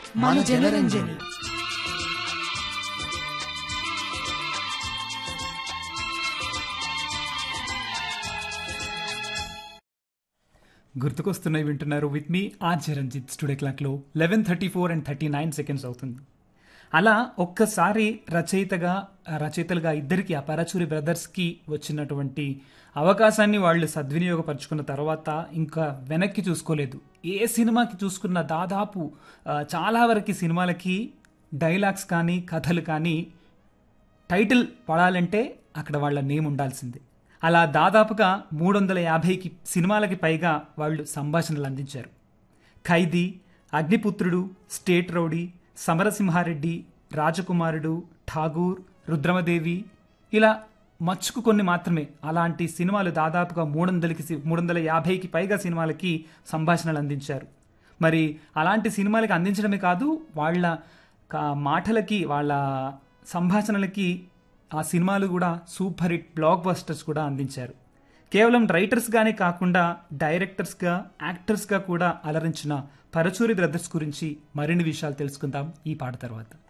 మన జనరంజని గుర్తుకొస్తున్నాయి వింటున్నారు with me RJ Ranjith studio క్లాక్లో eleven thirty four and thirty nine seconds అవుతుంది అలా ఒక్కసారి రచయితగా రచయితలుగా ఇద్దరికి ఆ పరచూరి బ్రదర్స్కి వచ్చినటువంటి అవకాశాన్ని వాళ్ళు సద్వినియోగపరుచుకున్న తర్వాత ఇంకా వెనక్కి చూసుకోలేదు ఏ సినిమాకి చూసుకున్న దాదాపు ఆ, చాలా వరకు సినిమాలకి డైలాగ్స్ కానీ కథలు కానీ టైటిల్ పడాలంటే అక్కడ వాళ్ళ నేమ్ ఉండాల్సిందే అలా దాదాపుగా మూడు వందల యాభైకి సినిమాలకి పైగా వాళ్ళు సంభాషణలు అందించారు ఖైదీ అగ్నిపుత్రుడు స్టేట్ రౌడీ సమరసింహారెడ్డి రాజకుమారుడు ఠాగూర్ రుద్రమదేవి ఇలా మచ్చుకు కొన్ని మాత్రమే అలాంటి సినిమాలు దాదాపుగా మూడు వందలకి మూడు వందల యాభైకి పైగా సినిమాలకి సంభాషణలు అందించారు మరి అలాంటి సినిమాలకి అందించడమే కాదు వాళ్ళ క- మాటలకి వాళ్ళ సంభాషణలకి ఆ సినిమాలు కూడా సూపర్ హిట్ బ్లాక్ బస్టర్స్ కూడా అందించారు కేవలం రైటర్స్గానే కాకుండా డైరెక్టర్స్గా యాక్టర్స్గా కూడా అలరించిన పరచూరి బ్రదర్స్ గురించి మరిన్ని విషయాలు తెలుసుకుందాం ఈ పాట తర్వాత